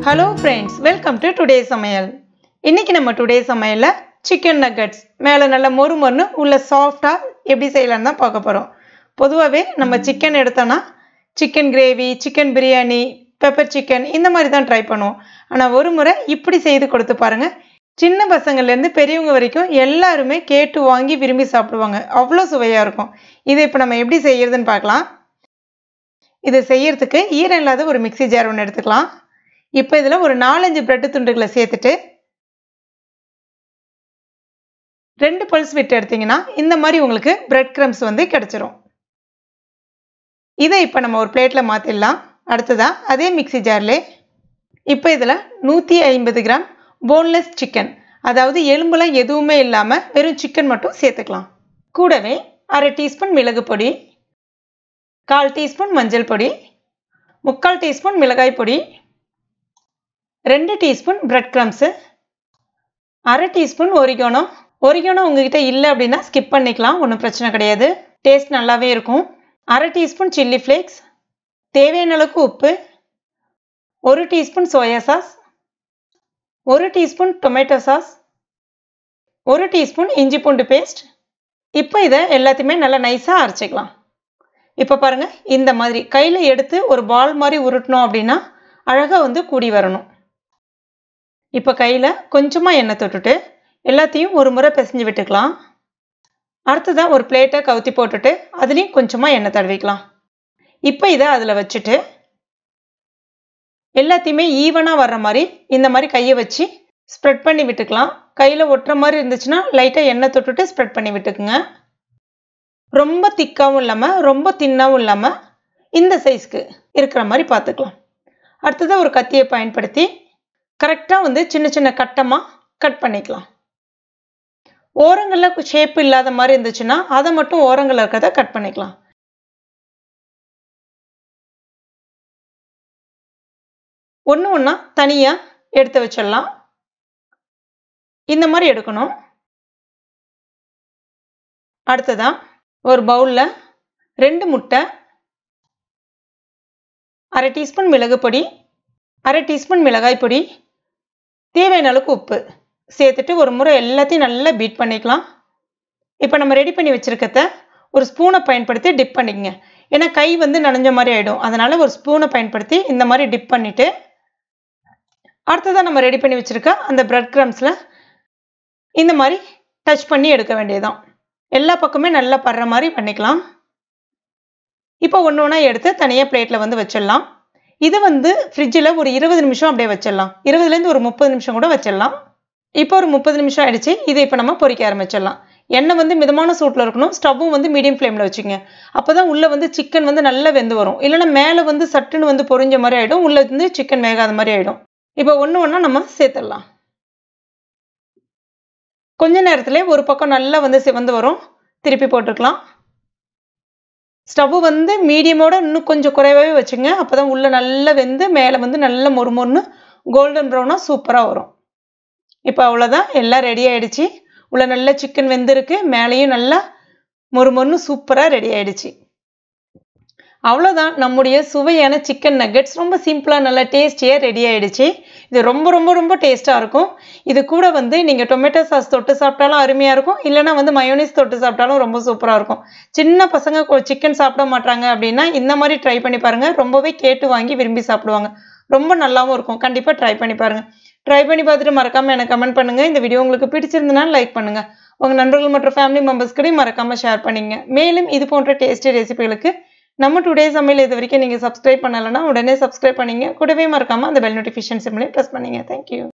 hello friends welcome to today சமையல் இன்னைக்கு நம்ம டுடே சமையலில் சிக்கன் நக்கட்ஸ் மேலே நல்ல மொறு மொறுன்னு உள்ள சாஃப்டாக எப்படி செய்யலான்னு தான் பார்க்க போகிறோம் பொதுவாகவே நம்ம சிக்கன் எடுத்தோன்னா chicken gravy chicken biryani pepper chicken இந்த மாதிரி தான் ட்ரை பண்ணுவோம் ஆனால் ஒரு முறை இப்படி செய்து கொடுத்து பாருங்கள் சின்ன பசங்கள்லேருந்து பெரியவங்க வரைக்கும் எல்லாருமே கேட்டு வாங்கி விரும்பி சாப்பிடுவாங்க அவ்வளோ சுவையாக இருக்கும் இதை இப்போ நம்ம எப்படி செய்யறதுன்னு பார்க்கலாம் இதை செய்யறதுக்கு ஈரம் இல்லாத ஒரு மிக்ஸி ஜார் ஒன்று எடுத்துக்கலாம் இப்போ இதில் ஒரு நாலஞ்சு பிரெட்டு துண்டுகளை சேர்த்துட்டு ரெண்டு பல்ஸ் விட்டு எடுத்தீங்கன்னா இந்த மாதிரி உங்களுக்கு பிரெட் க்ரம்ஸ் வந்து கிடச்சிரும் இதை இப்போ நம்ம ஒரு பிளேட்டில் மாற்றிடலாம் அடுத்ததாக அதே மிக்ஸி ஜார்லே இப்போ இதில் நூற்றி ஐம்பது கிராம் போன்லெஸ் சிக்கன் அதாவது எலும்புலாம் எதுவுமே இல்லாமல் வெறும் சிக்கன் மட்டும் சேர்த்துக்கலாம் கூடவே அரை டீஸ்பூன் மிளகு பொடி கால் டீஸ்பூன் மஞ்சள் பொடி முக்கால் டீஸ்பூன் மிளகாய் பொடி ரெண்டு டீஸ்பூன் பிரெட் க்ரம்ஸு அரை டீஸ்பூன் ஒரிகோனோ ஒரிகோனோ உங்ககிட்ட இல்லை அப்படின்னா ஸ்கிப் பண்ணிக்கலாம் ஒன்றும் பிரச்சனை கிடையாது டேஸ்ட் நல்லாவே இருக்கும் அரை டீஸ்பூன் சில்லி ஃப்ளேக்ஸ் தேவையான அளவுக்கு உப்பு ஒரு டீஸ்பூன் சோயா சாஸ் ஒரு டீஸ்பூன் டொமேட்டோ சாஸ் ஒரு டீஸ்பூன் இஞ்சி பூண்டு பேஸ்ட் இப்போ இதை எல்லாத்தையுமே நல்லா நைஸாக அரைச்சிக்கலாம் இப்போ பாருங்கள் இந்த மாதிரி கையில் எடுத்து ஒரு பால் மாதிரி உருட்டணும் அப்படின்னா அழகாக வந்து கூடி வரணும் இப்போ கையில் கொஞ்சமாக எண்ணெய் தொட்டுட்டு எல்லாத்தையும் ஒரு முறை பிசைஞ்சு விட்டுக்கலாம் அடுத்ததான் ஒரு பிளேட்டை கவுத்தி போட்டுட்டு அதுலேயும் கொஞ்சமாக எண்ணெய் தடவிக்கலாம் இப்போ இதை அதில் வச்சுட்டு எல்லாத்தையுமே ஈவனாக வர்ற மாதிரி இந்த மாதிரி கையை வச்சு ஸ்ப்ரெட் பண்ணி விட்டுக்கலாம் கையில் ஒட்டுற மாதிரி இருந்துச்சுன்னா லைட்டாக எண்ணெய் தொட்டுட்டு ஸ்ப்ரெட் பண்ணி விட்டுக்குங்க ரொம்ப திக்காகவும் இல்லாமல் ரொம்ப தின்னாகவும் இல்லாமல் இந்த சைஸ்க்கு இருக்கிற மாதிரி பார்த்துக்கலாம் அடுத்ததாக ஒரு கத்தியை பயன்படுத்தி கரெக்டாக வந்து சின்ன சின்ன கட்டமாக கட் பண்ணிக்கலாம் ஓரங்களில் ஷேப் இல்லாத மாதிரி இருந்துச்சுன்னா அதை மட்டும் ஓரங்களில் இருக்கிறத கட் பண்ணிக்கலாம் ஒன்று ஒன்றா தனியாக எடுத்து வச்சிடலாம் இந்த மாதிரி எடுக்கணும் அடுத்ததாக ஒரு பவுலில் ரெண்டு முட்டை அரை டீஸ்பூன் மிளகு பொடி அரை டீஸ்பூன் மிளகாய் பொடி தேவையான அளவுக்கு உப்பு சேர்த்துட்டு ஒரு முறை எல்லாத்தையும் நல்லா பீட் பண்ணிக்கலாம் இப்போ நம்ம ரெடி பண்ணி வச்சுருக்கத ஒரு ஸ்பூனை பயன்படுத்தி டிப் பண்ணிக்கங்க ஏன்னா கை வந்து நனைஞ்ச மாதிரி ஆகிடும் அதனால் ஒரு ஸ்பூனை பயன்படுத்தி இந்த மாதிரி டிப் பண்ணிவிட்டு அடுத்ததாக நம்ம ரெடி பண்ணி வச்சுருக்க அந்த ப்ரெட் க்ரம்ஸில் இந்த மாதிரி டச் பண்ணி எடுக்க வேண்டியதுதான் எல்லா பக்கமே நல்லா படுற மாதிரி பண்ணிக்கலாம் இப்போ ஒன்று ஒன்றா எடுத்து தனியாக பிளேட்டில் வந்து வச்சிடலாம் இது வந்து ஃப்ரிட்ஜில் ஒரு இருபது நிமிஷம் அப்படியே வச்சிடலாம் இருபதுலேருந்து ஒரு முப்பது நிமிஷம் கூட வச்சிடலாம் இப்போ ஒரு முப்பது நிமிஷம் ஆயிடுச்சு இதை இப்போ நம்ம பொரிக்க ஆரம்பிச்சிடலாம் எண்ணெய் வந்து மிதமான சூட்டில் இருக்கணும் ஸ்டவ்வும் வந்து மீடியம் ஃப்ளேமில் வச்சுங்க அப்போ தான் உள்ளே வந்து சிக்கன் வந்து நல்லா வெந்து வரும் இல்லைன்னா மேலே வந்து சட்டுன்னு வந்து பொரிஞ்ச மாதிரி ஆகிடும் உள்ளே வந்து சிக்கன் வேகாத மாதிரி ஆகிடும் இப்போ ஒன்று ஒன்றா நம்ம சேர்த்துடலாம் கொஞ்ச நேரத்திலே ஒரு பக்கம் நல்லா வந்து சிவந்து வரும் திருப்பி போட்டுக்கலாம் ஸ்டவ்வு வந்து மீடியமோட இன்னும் கொஞ்சம் குறைவாகவே வச்சுங்க அப்போ தான் உள்ளே நல்லா வெந்து மேலே வந்து நல்ல மொறு மொறுன்னு கோல்டன் ப்ரௌனாக சூப்பராக வரும் இப்போ அவ்வளோதான் எல்லாம் ரெடி ஆகிடுச்சு உள்ள நல்ல சிக்கன் வெந்திருக்கு மேலேயும் நல்லா மொறு மொறுன்னு சூப்பராக ரெடி ஆகிடுச்சு அவ்வளோதான் நம்முடைய சுவையான சிக்கன் நக்கெட்ஸ் ரொம்ப சிம்பிளாக நல்லா டேஸ்டியாக ரெடி ஆகிடுச்சு இது ரொம்ப ரொம்ப ரொம்ப டேஸ்ட்டாக இருக்கும் இது கூட வந்து நீங்கள் டொமேட்டோ சாஸ் தொட்டு சாப்பிட்டாலும் அருமையாக இருக்கும் இல்லைனா வந்து மயோனிஸ் தொட்டு சாப்பிட்டாலும் ரொம்ப சூப்பராக இருக்கும் சின்ன பசங்க சிக்கன் சாப்பிட மாட்டாங்க அப்படின்னா இந்த மாதிரி ட்ரை பண்ணி பாருங்கள் ரொம்பவே கேட்டு வாங்கி விரும்பி சாப்பிடுவாங்க ரொம்ப நல்லாவும் இருக்கும் கண்டிப்பாக ட்ரை பண்ணி பாருங்கள் ட்ரை பண்ணி பார்த்துட்டு மறக்காமல் எனக்கு கமெண்ட் பண்ணுங்கள் இந்த வீடியோ உங்களுக்கு பிடிச்சிருந்தனா லைக் பண்ணுங்கள் உங்கள் நண்பர்கள் மற்றும் ஃபேமிலி மெம்பர்ஸ்கிட்டையும் மறக்காமல் ஷேர் பண்ணிங்க மேலும் இது போன்ற டேஸ்டி ரெசிபிகளுக்கு நம்ம டுடே சமையல் இது வரைக்கும் நீங்கள் சப்ஸ்கிரைப் பண்ணலைன்னா உடனே சப்ஸ்கிரைப் பண்ணிங்க கூடவே மறக்காமல் அந்த பெல் நோட்டிஃபிகேஷன் சிம்லையும் ப்ரெஸ் பண்ணிங்க தேங்க்யூ